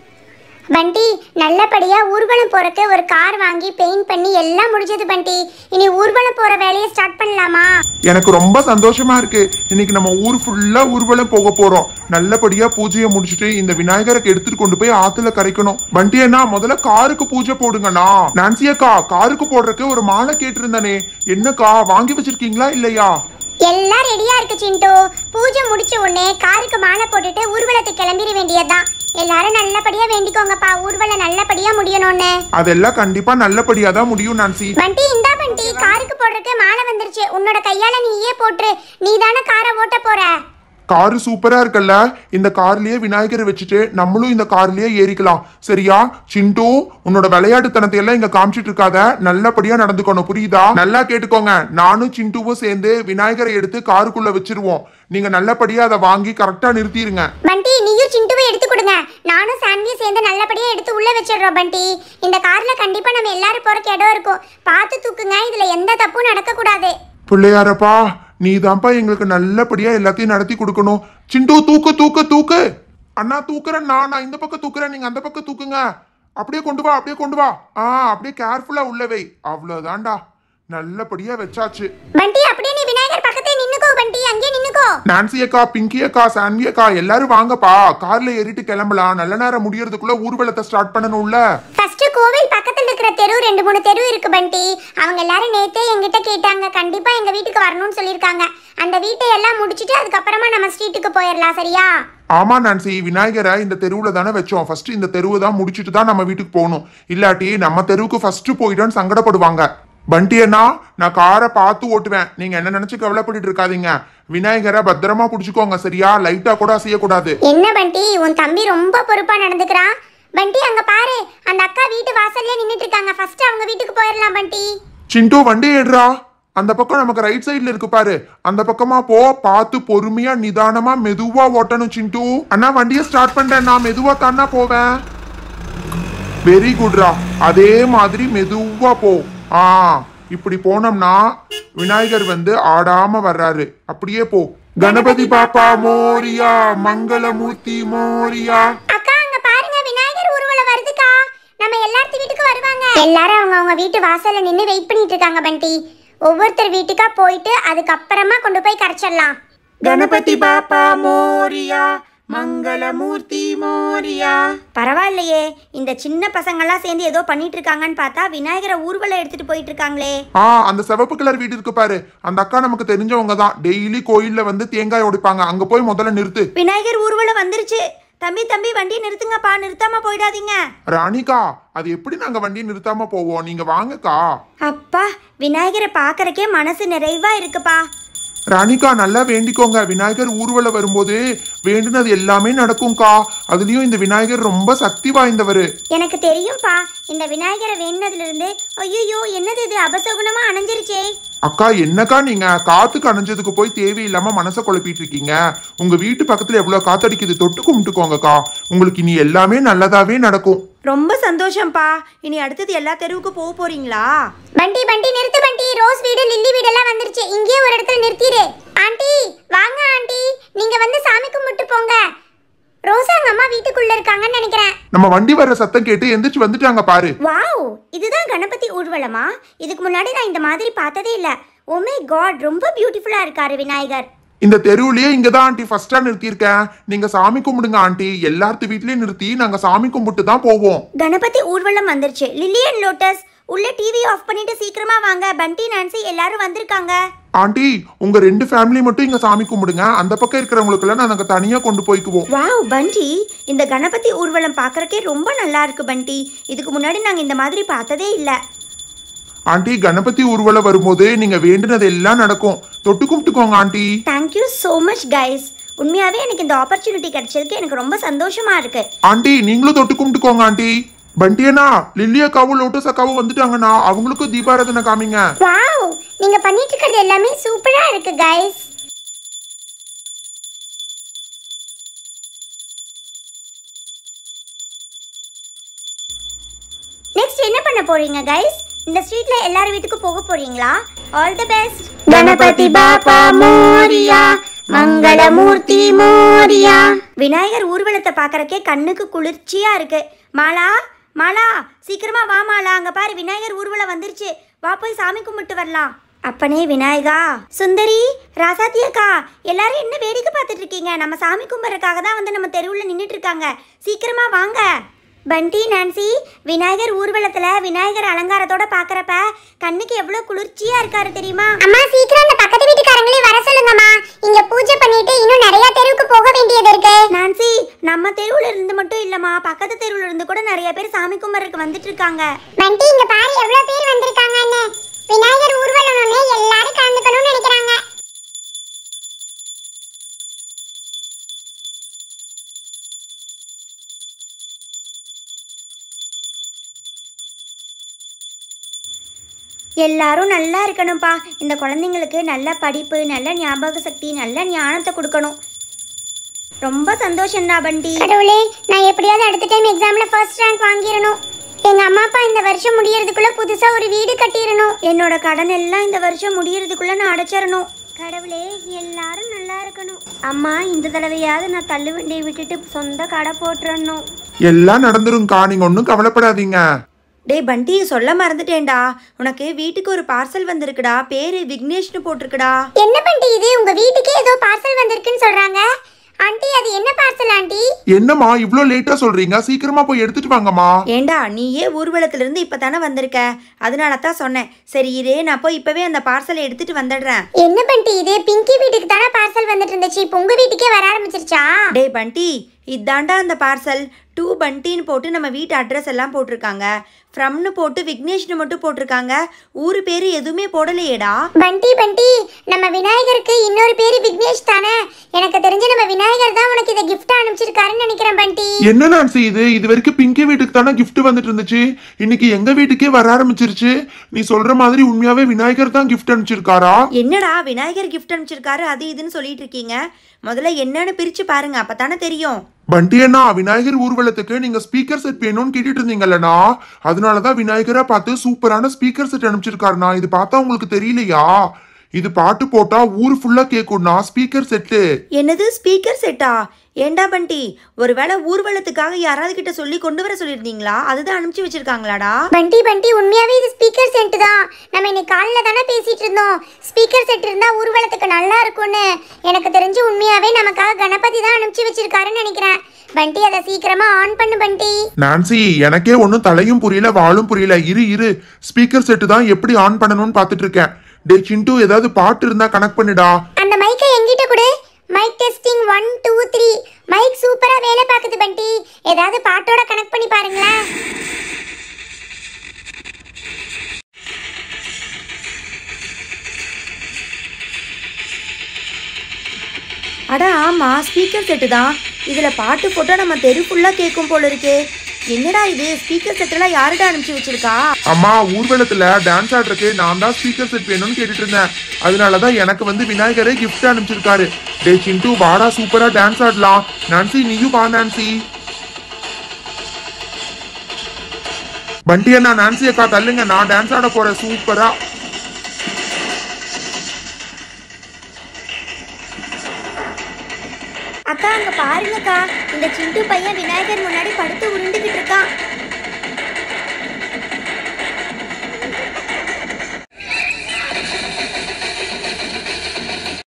பண்டி நல்லபடியா ஊர்வலம் போறக்கு ஒரு கார் வாங்கி பெயிண்ட் பண்ணி எல்லாம் முடிஞ்சது பண்டி இனி ஊர்வலம் போற வேலையை ஸ்டார்ட் பண்ணலாமா எனக்கு ரொம்ப சந்தோஷமா இருக்கு இன்னைக்கு நம்ம ஊர் ஃபுல்லா ஊர்வலம் போக போறோம் நல்லபடியா பூஜையை முடிச்சிட்டு இந்த விநாயகருக்கு எடுத்துட்டு கொண்டு போய் ஆத்துல கரைக்கணும் வண்டி அண்ணா முதல்ல காருக்கு பூஜை போடுங்கண்ணா நான்சி அக்கா காருக்கு போடுறதுக்கு ஒரு மாலை கேட்டிருந்தானே என்னக்கா வாங்கி வச்சிருக்கீங்களா இல்லையா எல்லாம் ரெடியா இருக்கு சிண்டு பூஜை முடிச்ச உடனே காருக்கு மாலை போட்டுட்டு ஊர்வலத்துக்கு கிளம்பிட வேண்டியதுதான் எல்லாரும் நல்லபடியா வேண்டிக்கோங்கப்பா ஊர்வலம் நல்லபடியா முடியணும்னு அதெல்லாம் கண்டிப்பா நல்லபடியா தான் முடியும் நான்சி பண்டி இந்தா பண்டி காருக்கு போடுறதுக்கு மாலை வந்துருச்சு உன்னோட கையால நீயே போட்டுரு நீ தானே காரை ஓட்ட போற காரு சூப்பரா இருக்குல்ல இந்த கார்லயே விநாயகரை வச்சுட்டு நம்மளும் இந்த கார்லயே ஏறிக்கலாம் சரியா சிண்டு உன்னோட விளையாட்டுத்தனத்தை எல்லாம் இங்க காமிச்சிட்டு இருக்காத நல்லபடியா நடந்துக்கணும் புரியுதா நல்லா கேட்டுக்கோங்க நானும் சிண்டுவும் சேர்ந்து விநாயகரை எடுத்து காருக்குள்ள வச்சிருவோம் நீங்க நல்லபடியா அதை வாங்கி கரெக்டா நிறுத்திடுங்க பண்டி நீயும் சிண்டுவை எடுத்து கொடுங்க நானும் சான்வியும் சேர்ந்து நல்லபடியா எடுத்து உள்ள வச்சிடுறோம் பண்டி இந்த கார்ல கண்டிப்பா நம்ம எல்லாரும் போறக்கு இடம் இருக்கும் பார்த்து தூக்குங்க இதுல எந்த தப்பும் நடக்க கூடாது பிள்ளையாரப்பா நீ தான்ப்பா எங்களுக்கு நல்லபடியா எல்லாத்தையும் நடத்தி கொடுக்கணும் சிண்டு தூக்கு தூக்கு தூக்கு அண்ணா தூக்குறேன் நான் நான் இந்த பக்கம் தூக்குறேன் நீங்க அந்த பக்கம் தூக்குங்க அப்படியே கொண்டு வா அப்படியே கொண்டு வா ஆ அப்படியே கேர்ஃபுல்லா உள்ள வை அவ்வளவுதான்டா நல்லபடியா வச்சாச்சு பண்டி அப்படியே நீ விநாயகர் பக்கத்துல நின்னுக்கோ பண்டி அங்கேயே நின்னுக்கோ நான்சி அக்கா பிங்கி அக்கா சான்வி அக்கா எல்லாரும் வாங்கப்பா கார்ல ஏறிட்டு கிளம்பலாம் நல்ல நேரம் முடியறதுக்குள்ள ஊர்வலத்தை ஸ்டார்ட் பண்ணணும்ல ஃபர்ஸ்ட் கோவில் பக்கத்துல இருக்கிற தெரு ரெண்டு மூணு தெரு இருக்கு பண்டி அவங்க எல்லாரும் நேத்தே என்கிட்ட கேட்டாங்க கண்டிப்பா எங்க வீட்டுக்கு வரணும்னு சொல்லியிருக்காங்க அந்த வீட்டை எல்லாம் முடிச்சிட்டு அதுக்கப்புறமா நம்ம ஸ்ட்ரீட்டுக்கு போயிடலாம் சரியா ஆமா நான்சி விநாயகரை இந்த தெருவுல தானே வச்சோம் ஃபர்ஸ்ட் இந்த தெருவை தான் முடிச்சிட்டு தான் நம்ம வீட்டுக்கு போகணும் இல்லாட்டி நம்ம தெருவுக்கு ஃபர்ஸ்ட் போயிட்டோன்னு சங்கடப்படுவாங்க பண்டி அண்ணா நான் காரை பார்த்து ஓட்டுவேன் நீங்க என்ன நினைச்சு கவலைப்பட்டுட்டு இருக்காதீங்க விநாயகரை பத்திரமா புடிச்சுக்கோங்க சரியா லைட்டா கூட அசையக்கூடாது என்ன பண்டி உன் தம்பி ரொம்ப பொறுப்பா நடந்துக்கிறான் பண்டி அங்க பாரு அந்த அக்கா வீட்டு வாசல்ல நின்னுட்டு இருக்காங்க ஃபர்ஸ்ட் அவங்க வீட்டுக்கு போயிடலாம் பண்டி சிண்டு வண்டி ஏடுறா அந்த பக்கம் நமக்கு ரைட் சைடுல இருக்கு பாரு அந்த பக்கமா போ பார்த்து பொறுமையா நிதானமா மெதுவா ஓட்டணும் சிண்டு அண்ணா வண்டியை ஸ்டார்ட் பண்றேன் நான் மெதுவா தானா போவேன் வெரி குட்ரா அதே மாதிரி மெதுவா போ ஆ இப்படி போனோம்னா விநாயகர் வந்து ஆடாம வர்றாரு அப்படியே போ கணபதி பாப்பா மோரியா மங்களமூர்த்தி மோரியா அக்கா அங்க பாருங்க விநாயகர் ஊர்வலம் வருதுக்கா நம்ம எல்லாத்து வீட்டுக்கு வருவாங்க எல்லாரும் அவங்க அவங்க வீட்டு வாசல்ல நின்னு வெயிட் பண்ணிட்டு இருக்காங்க பண்டி ஒவ்வொருத்தர் வீட்டுக்கா போயிட்டு அதுக்கப்புறமா கொண்டு போய் கரைச்சிடலாம் கணபதி பாப்பா மோரியா மங்களமூர்த்தி மோரியா பரவாயில்லையே இந்த சின்ன பசங்கள்லாம் சேர்ந்து ஏதோ பண்ணிட்டு இருக்காங்கன்னு பார்த்தா விநாயகரை ஊர்வலம் எடுத்துட்டு போயிட்டு இருக்காங்களே ஆ அந்த சிவப்பு கலர் வீடு இருக்கு பாரு அந்த அக்கா நமக்கு தெரிஞ்சவங்க தான் டெய்லி கோயில்ல வந்து தேங்காய் உடைப்பாங்க அங்க போய் முதல்ல நிறுத்து விநாயகர் ஊர்வலம் வந்துருச்சு தம்பி தம்பி வண்டியை நிறுத்துங்கப்பா நிறுத்தாம போயிடாதீங்க ராணிகா அது எப்படி நாங்க வண்டியை நிறுத்தாம போவோம் நீங்க வாங்கக்கா அப்பா விநாயகரை பார்க்கறக்கே மனசு நிறைவா இருக்குப்பா ராணிகா நல்லா வேண்டிக்கோங்க விநாயகர் ஊர்வலம் வரும்போது வேண்டுனது எல்லாமே நடக்கும்க்கா அதுலயும் இந்த விநாயகர் ரொம்ப சக்தி வாய்ந்தவர் எனக்கு தெரியும்ப்பா இந்த விநாயகரை வேணுனதுல இருந்து ஐயோ என்னது இது அபசகுணமா அணைஞ்சிருச்சே அக்கா என்னக்கா நீங்க காத்துக்கு அணைஞ்சதுக்கு போய் தேவையில்லாம மனசை குழப்பிட்டு இருக்கீங்க உங்க வீட்டு பக்கத்துல எவ்வளவு காத்தடிக்குது தொட்டு கும்பிட்டுக்கோங்கக்கா உங்களுக்கு இனி எல்லாமே நல்லதாவே நடக்கும் ரொம்ப சந்தோஷம்ப்பா இனி அடுத்தது எல்லா தெருவுக்கு போக போறீங்களா பண்டி பண்டி நிறுத்து பண்டி ரோஸ் வீடு லில்லி வீடு எல்லாம் வந்துருச்சு இங்கேயே ஒரு இடத்துல நிறுத்திடு ஆண்டி வாங்க ஆண்டி நீங்க வந்து சாமி கும்பிட்டு போங்க ரோசா அங்க அம்மா வீட்டுக்குள்ள இருக்காங்கன்னு நினைக்கிறேன் நம்ம வண்டி வர்ற சத்தம் கேட்டு எந்திரிச்சு வந்துட்டாங்க பாரு வாவ் இதுதான் கணபதி ஊர்வலமா இதுக்கு முன்னாடி நான் இந்த மாதிரி பார்த்ததே இல்ல ஓமே காட் ரொம்ப பியூட்டிஃபுல்லா இருக்காரு விநாயகர் இந்த தெருவுலயே இங்கதான் ஆண்டி ஃபர்ஸ்டா நிறுத்தியிருக்கேன் நீங்க சாமி கும்பிடுங்க ஆண்டி எல்லாத்து வீட்லயும் நிறுத்தி நாங்க சாமி கும்பிட்டு தான் போவோம் கணபதி ஊர்வலம் வந்துருச்சு லில்லியன் லோட்டஸ் உள்ள டிவி ஆஃப் பண்ணிட்டு சீக்கிரமா வாங்க பண்டி நான்சி எல்லாரும் வந்திருக்காங்க ஆண்டி உங்க ரெண்டு ஃபேமிலி மட்டும் இங்க சாமி கும்பிடுங்க அந்த பக்கம் இருக்கிறவங்களுக்கு எல்லாம் நாங்க தனியா கொண்டு போய்க்குவோம் வாவ் பண்டி இந்த கணபதி ஊர்வலம் பார்க்கறக்கே ரொம்ப நல்லா இருக்கு பண்டி இதுக்கு முன்னாடி நாங்க இந்த மாதிரி பார்த்ததே இல்ல ஆண்டி கணபதி ஊர்வலம் வரும்போது நீங்க வேண்டுனது எல்லாம் நடக்கும் தொட்டு கும்பிட்டுக்கோங்க aunty thank you so much guys உண்மையாவே எனக்கு இந்த ஆப்பர்ச்சுனிட்டி கிடைச்சதுக்கு எனக்கு ரொம்ப சந்தோஷமா இருக்கு ஆண்டி நீங்களும் தொட்டு கும்பிட்டுக்கோங்க ஆண்டி பண்டியனா லில்லி அக்காவும் லோட்டஸ் அக்காவும் வந்துட்டாங்கண்ணா அவங்களுக்கும் தீபாராதனை காமிங்க வாவ் நீங்க பண்ணிட்டு இருக்கிறது எல்லாமே சூப்பரா இருக்கு கைஸ் நெக்ஸ்ட் என்ன பண்ண போறீங்க கைஸ் இந்த ஸ்ட்ரீட்ல எல்லார் வீட்டுக்கும் போக போறீங்களா ஆல் தி பெஸ்ட் கணபதி பாப்பா மோரியா மங்களமூர்த்தி மோரியா விநாயகர் ஊர்வலத்தை பார்க்கறக்கே கண்ணுக்கு குளிர்ச்சியா இருக்கு மாலா மாலா சீக்கிரமா வா மாலா அங்க பாரு விநாயகர் ஊர்வலம் வந்துருச்சு வா போய் சாமி கும்பிட்டு வரலாம் அப்பனே விநாயகா சுந்தரி ராசாத்தி அக்கா எல்லாரும் என்ன வேடிக்கை பார்த்துட்டு இருக்கீங்க நம்ம சாமி கும்பிட்றதுக்காக தான் வந்து நம்ம தெருவில் நின்றுட்டு இருக்காங்க சீக்கிரமா வாங்க பண்டி நான்சி விநாயகர் ஊர்வலத்துல விநாயகர் அலங்காரத்தோட பார்க்கறப்ப கண்ணுக்கு எவ்வளவு குளிர்ச்சியா இருக்காரு தெரியுமா அம்மா சீக்கிரம் அந்த பக்கத்து வீட்டுக்காரங்களையும் வர சொல்லுங்கம்மா இங்க பூஜை பண்ணிட்டு இன்னும் நிறைய தெருவுக்கு போக வேண்டியது இருக்கு நான்சி நம்ம தெருவுல இருந்து மட்டும் இல்லம்மா பக்கத்து தெருவுல இருந்து கூட நிறைய பேர் சாமி கும்பிட்றதுக்கு வந்துட்டு இருக்காங்க பண்டி இங்க பாரு எவ்வளவு பேர் வந்திருக்காங்கன்னு விநாயகர் ஊர்வலம்னு எல்லாரும் கலந்துக்கணும்னு நினைக்கிறாங்க எல்லாரும் நல்லா இருக்கணும்ப்பா இந்த குழந்தைங்களுக்கு நல்ல படிப்பு நல்ல ஞாபக சக்தி நல்ல ஞானத்தை கொடுக்கணும் ரொம்ப சந்தோஷம்டா பண்டி கடவுளே நான் எப்படியாவது அடுத்த டைம் எக்ஸாம்ல ஃபர்ஸ்ட் ரேங்க் வாங்கிரணும் எங்க அம்மா அப்பா இந்த வருஷம் முடியறதுக்குள்ள புதுசா ஒரு வீடு கட்டிடணும் என்னோட கடன் எல்லாம் இந்த வருஷம் முடியறதுக்குள்ள நான் அடைச்சிடணும் கடவுளே எல்லாரும் நல்லா இருக்கணும் அம்மா இந்த தடவையாவது நான் தள்ளு வண்டியை விட்டுட்டு சொந்த கடை போட்டுறணும் எல்லாம் நடந்துருங்கக்கா நீங்க ஒன்றும் கவலைப்படாதீங்க டேய் பண்டி சொல்ல மறந்துட்டேன்டா உனக்கு வீட்டுக்கு ஒரு பார்சல் வந்திருக்குடா பேரு விக்னேஷ்னு போட்டிருக்குடா என்ன பண்டி இது உங்க வீட்டுக்கே ஏதோ பார்சல் வந்திருக்குன்னு சொல்றாங்க ஆண்டி அது என்ன பார்சல் ஆண்டி என்னம்மா இவ்ளோ லேட்டா சொல்றீங்க சீக்கிரமா போய் எடுத்துட்டு வாங்கம்மா ஏண்டா நீயே ஊர்வலத்திலிருந்து இப்போ தானே வந்திருக்க அதனால தான் சொன்னேன் சரி இதே நான் போய் இப்போவே அந்த பார்சலை எடுத்துட்டு வந்துடுறேன் என்ன பண்டி இது பிங்கி வீட்டுக்கு தானே பார்சல் வந்துட்டு இருந்துச்சு இப்போ உங்க வீட்டுக்கே வர ஆரம்பிச்சிருச்சா டேய் பண்டி இதாண்டா அந்த பார்சல் டூ பண்டின்னு போட்டு நம்ம வீட்டு அட்ரஸ் எல்லாம் போட்டிருக்காங்க ஃப்ரம்னு போட்டு விக்னேஷ்னு மட்டும் போட்டிருக்காங்க ஊர் பேர் எதுவுமே போடலையேடா பண்டி பண்டி நம்ம விநாயகருக்கு இன்னொரு பேரு விக்னேஷ் தானே எனக்கு தெரிஞ்சு நம்ம விநாயகர் தான் உனக்கு இதை கிஃப்ட் அனுப்பிச்சிருக்காருன்னு நினைக்கிறேன் பண்டி என்ன நான்சி இது இது வரைக்கும் பிங்கி வீட்டுக்கு தானே gift வந்துட்டு இருந்துச்சு இன்னைக்கு எங்க வீட்டுக்கே வர ஆரம்பிச்சிருச்சு நீ சொல்ற மாதிரி உண்மையாவே விநாயகர் தான் gift அனுப்பிச்சிருக்காரா என்னடா விநாயகர் கிஃப்ட் அனுப்பிச்சிருக்காரு அது இதுன்னு சொல்லிட்டு இருக்கீங்க முதல்ல என்னன்னு பிரிச்சு பாருங்க அப்பதானே தெரியும் பண்டி அண்ணா விநாயகர் ஊர்வலத்துக்கு நீங்க ஸ்பீக்கர் செட் வேணும்னு கேட்டுட்டு இருந்தீங்கல்லண்ணா அதனாலதான் விநாயகரா பார்த்து சூப்பரான ஸ்பீக்கர் செட் அனுப்பிச்சிருக்காருண்ணா இது பார்த்தா உங்களுக்கு தெரியலையா இது பாட்டு போட்டா ஊர் ஃபுல்லா கேக்கும்ண்ணா ஸ்பீக்கர் செட்டு என்னது ஸ்பீக்கர் செட்டா ஏண்டா பண்டி ஒருவேளை ஊர்வலத்துக்காக யாராவது கிட்ட சொல்லி கொண்டு வர சொல்லியிருந்தீங்களா அதுதான் அனுப்பிச்சு வச்சிருக்காங்களாடா பண்டி பண்டி உண்மையாவே இது ஸ்பீக்கர் செட் தான் நம்ம இன்னைக்கு காலைல தானே பேசிட்டு இருந்தோம் ஸ்பீக்கர் செட் இருந்தா ஊர்வலத்துக்கு நல்லா இருக்கும்னு எனக்கு தெரிஞ்சு உண்மையாவே நமக்காக கணபதி தான் அனுப்பிச்சு வச்சிருக்காருன்னு நினைக்கிறேன் பண்டி அதை சீக்கிரமா ஆன் பண்ணு பண்டி நான்சி எனக்கே ஒன்றும் தலையும் புரியல வாழும் புரியல இரு இரு ஸ்பீக்கர் செட்டு தான் எப்படி ஆன் பண்ணணும்னு பார்த்துட்டு இருக்கேன் டே சிண்டு ஏதாவது பாட்டு இருந்தா கனெக்ட் பண்ணுடா அந்த மைக்கை எங்கிட்ட கொடு mic testing one two three mic சூப்பரா வேலை பார்க்குது பண்டி ஏதாவது பாட்டோட கனெக்ட் பண்ணி பாருங்களேன் அட ஆமா ஸ்பீக்கர் செட்டு தான் இதுல பாட்டு போட்டா நம்ம தெரு ஃபுல்லா கேட்கும் போல இருக்கே என்னடா இது ஸ்பீக்கர் செட்டெல்லாம் யாருடா அனுப்பிச்சு வச்சிருக்கா அம்மா ஊர்வலத்துல டான்ஸ் ஆடுறதுக்கு நான் தான் ஸ்பீக்கர் செட் வேணும்னு கேட்டுட்டு இருந்தேன் அதனாலதான் எனக்கு வந்து விநாயகரே gift அனுப்பிச்சிருக்காரு டே சிண்டு வாடா சூப்பரா டான்ஸ் ஆடலாம் நான்சி நீயும் வா நான்சி பண்டி அண்ணா நான்சி அக்கா தள்ளுங்க நான் டான்ஸ் ஆட போறேன் சூப்பரா அக்கா அங்க பாருங்கக்கா இந்த சிண்டு பையன் விநாயகர் முன்னாடி படுத்து உருண்டுகிட்டு இருக்கான்